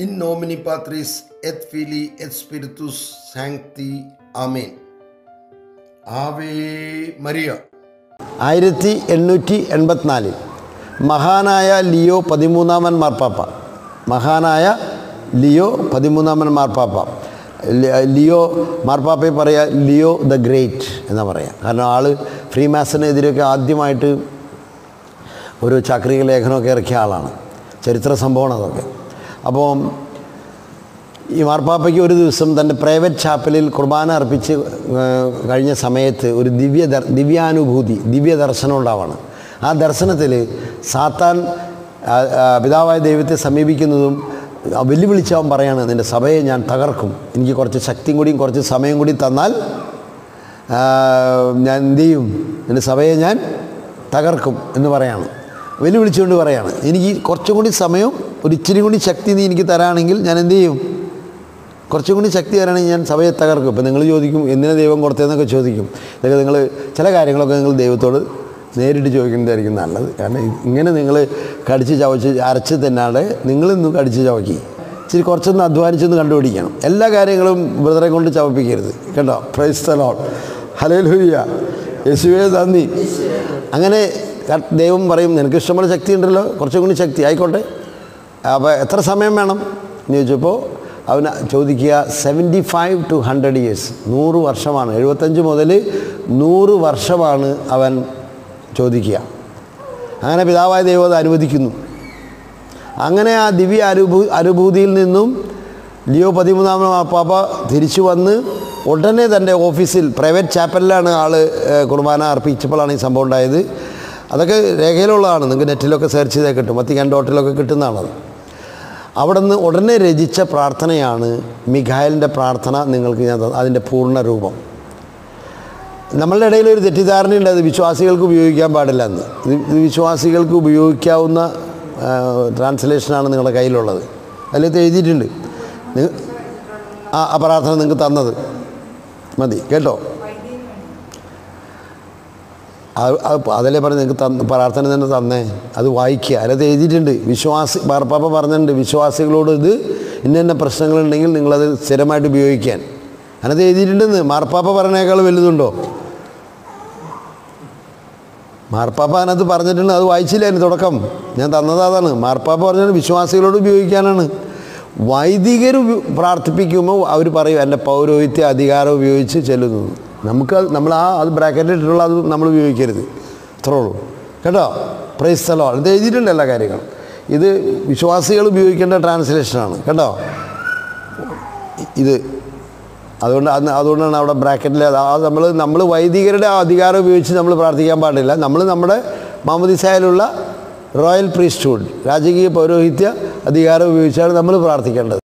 In nomine Patris et Filii et Spiritus Sancti. Amen. ആവേ മരിയ ആയിരത്തി എണ്ണൂറ്റി എൺപത്തിനാലിൽ മഹാനായ ലിയോ പതിമൂന്നാമൻ മാർപ്പാപ്പ മഹാനായ ലിയോ പതിമൂന്നാമൻ മാർപ്പാപ്പ ലി- ലിയോ മാർപ്പാപ്പയെ പറയാ ലിയോ ദ ഗ്രേറ്റ് എന്നാ പറയാം കാരണം ആൾ ഫ്രീ മാസിനെതിരെയൊക്കെ ആദ്യമായിട്ട് ഒരു ചാക്രിക ലേഖനമൊക്കെ ഇറക്കിയ ആളാണ് ചരിത്ര സംഭവമാണ് അതൊക്കെ അപ്പോൾ ഈ മാർപ്പാപ്പയ്ക്ക് ഒരു ദിവസം തൻ്റെ പ്രൈവറ്റ് ചാപ്പലിൽ കുർബാന അർപ്പിച്ച് ഏഹ്, കഴിഞ്ഞ സമയത്ത് ഒരു ദിവ്യ ദർ ദിവ്യാനുഭൂതി ദിവ്യ ദർശനം ഉണ്ടാവാണ് ആ ദർശനത്തിൽ സാത്താൻ ആ, ആ, പിതാവായ ദൈവത്തെ സമീപിക്കുന്നതും ആ വെല്ലുവിളിച്ച് അവൻ പറയാണ് നിൻ്റെ സഭയെ ഞാൻ തകർക്കും എനിക്ക് കുറച്ച് ശക്തിയും കൂടിയും കുറച്ച് സമയം കൂടി തന്നാൽ ആ, ഞാൻ എന്ത് ചെയ്യും എൻ്റെ സഭയെ ഞാൻ തകർക്കും എന്ന് പറയാണ് വെല്ലുവിളിച്ചുകൊണ്ട് പറയാണ് എനിക്ക് കുറച്ചും കൂടി സമയം ഒരു ഇച്ചിരി കൂടി ശക്തി നീ എനിക്ക് തരാണെങ്കിൽ ഞാൻ എന്ത് ചെയ്യും കുറച്ചും കൂടി ശക്തി തരാണെങ്കിൽ ഞാൻ സഭയെ തകർക്കും ഇപ്പം നിങ്ങൾ ചോദിക്കും എന്തിനാ ദൈവം കൊടുത്തതെന്നൊക്കെ ചോദിക്കും ഇതൊക്കെ നിങ്ങൾ ചില കാര്യങ്ങളൊക്കെ നിങ്ങൾ ദൈവത്തോട് നേരിട്ട് ചോദിക്കുന്നതായിരിക്കും നല്ലത് കാരണം ഇങ്ങനെ നിങ്ങൾ കടിച്ച് ചവച്ച് അരച്ച് തന്നാടെ നിങ്ങളിന്ന് കടിച്ച് ചവക്കി ഇച്ചിരി കുറച്ചൊന്ന് അധ്വാനിച്ചൊന്ന് കണ്ടുപിടിക്കണം എല്ലാ കാര്യങ്ങളും ബ്രദറെ കൊണ്ട് ചവപ്പിക്കരുത് കേട്ടോ പ്രൈസ് തലോൺ ഹലേ ലൂയ്യ യേശുവേ നന്ദി അങ്ങനെ ക- ദൈവം പറയും നിനക്ക് ഇഷ്ടമുള്ള ശക്തി ഉണ്ടല്ലോ കുറച്ചും കൂടി ശക്തി ആയിക്കോട്ടെ അപ്പോൾ എത്ര സമയം വേണം എന്ന് ചോദിച്ചപ്പോൾ അവന് ചോദിക്കുക seventy five to hundred years നൂറ് വർഷമാണ് എഴുപത്തഞ്ച് മുതൽ നൂറ് വർഷമാണ് അവൻ ചോദിക്കുക അങ്ങനെ പിതാവായ ദൈവം അത് അനുവദിക്കുന്നു അങ്ങനെ ആ ദിവ്യ അനുഭൂ അനുഭൂതിയിൽ നിന്നും ലിയോ പതിമൂന്നാമൻ പാപ്പ തിരിച്ചു വന്ന് ഉടനെ തൻ്റെ ഓഫീസിൽ പ്രൈവറ്റ് ചാപ്പലിലാണ് ആൾ കുർബാന അർപ്പിച്ചപ്പോഴാണ് ഈ സംഭവം ഉണ്ടായത് അതൊക്കെ രേഖയിലുള്ളതാണ് നിങ്ങൾക്ക് നെറ്റിലൊക്കെ സെർച്ച് ചെയ്താൽ കിട്ടും വത്തിക്കാൻ ഡോട്ടിലൊക്കെ കിട്ടുന്നതാണത് അവിടെ നിന്ന് ഉടനെ രചിച്ച പ്രാർത്ഥനയാണ് മിഖായലിൻ്റെ പ്രാർത്ഥന നിങ്ങൾക്ക് ഞാൻ തന്ന- അതിൻ്റെ പൂർണ്ണ രൂപം നമ്മളുടെ ഇടയിൽ ഒരു തെറ്റിദ്ധാരണയുണ്ട് അത് വിശ്വാസികൾക്ക് ഉപയോഗിക്കാൻ പാടില്ല എന്ന് ഇത് ഇത് വിശ്വാസികൾക്ക് ഉപയോഗിക്കാവുന്ന ആ, ട്രാൻസ്ലേഷനാണ് നിങ്ങളുടെ കയ്യിലുള്ളത് അതിലത്ത് എഴുതിയിട്ടുണ്ട് നി- ആ ആ പ്രാർത്ഥന നിങ്ങൾക്ക് തന്നത് മതി കേട്ടോ അത് അത് അതല്ലേ പറഞ്ഞ് നിങ്ങൾക്ക് തന്ന പ്രാർത്ഥന തന്നെ തന്നേ അത് വായിക്കുക അതിനകത്ത് എഴുതിയിട്ടുണ്ട് വിശ്വാസി മാർപ്പാപ്പ പറഞ്ഞിട്ടുണ്ട് വിശ്വാസികളോട് ഇത് ഇന്ന ഇന്ന പ്രശ്നങ്ങളുണ്ടെങ്കിൽ നിങ്ങളത് സ്ഥിരമായിട്ട് ഉപയോഗിക്കാൻ അതിനകത്ത് എഴുതിയിട്ടുണ്ടെന്ന് മാർപ്പാപ്പ പറഞ്ഞേക്കാൾ വലുതുണ്ടോ മാർപ്പാപ്പ അതിനകത്ത് പറഞ്ഞിട്ടുണ്ട് അത് വായിച്ചില്ല അതിന് തുടക്കം ഞാൻ തന്നത് അതാണ് മാർപ്പാപ്പ പറഞ്ഞത് വിശ്വാസികളോട് ഉപയോഗിക്കാനാണ് വൈദികർ ഉപ- പ്രാർത്ഥിപ്പിക്കുമ്പോൾ അവർ പറയും എൻ്റെ പൗരോഹിത്യ അധികാരം ഉപയോഗിച്ച് ചെല്ലുന്നു നമുക്ക് അത് നമ്മൾ ആ അത് ബ്രാക്കറ്റിൽ ഇട്ടിട്ടുള്ള അത് നമ്മൾ ഉപയോഗിക്കരുത് അത്രേ ഉള്ളൂ കേട്ടോ പ്രൈസ് സ്ഥലോ ഇത് എഴുതിയിട്ടുണ്ട് എല്ലാ കാര്യങ്ങളും ഇത് വിശ്വാസികൾ ഉപയോഗിക്കേണ്ട ട്രാൻസ്ലേഷനാണ് കേട്ടോ ഇത് അതുകൊണ്ട് അന്ന് അതുകൊണ്ടാണ് അവിടെ ബ്രാക്കറ്റിൽ അത് ആ നമ്മൾ നമ്മൾ വൈദികരുടെ ആ അധികാരം ഉപയോഗിച്ച് നമ്മൾ പ്രാർത്ഥിക്കാൻ പാടില്ല നമ്മൾ നമ്മുടെ മാമദിസായാലുള്ള റോയൽ പ്രീസ്റ്റ്ഹുഡ് രാജകീയ പൗരോഹിത്യ അധികാരം ഉപയോഗിച്ചാണ് നമ്മൾ പ്രാർത്ഥിക്കേണ്ടത്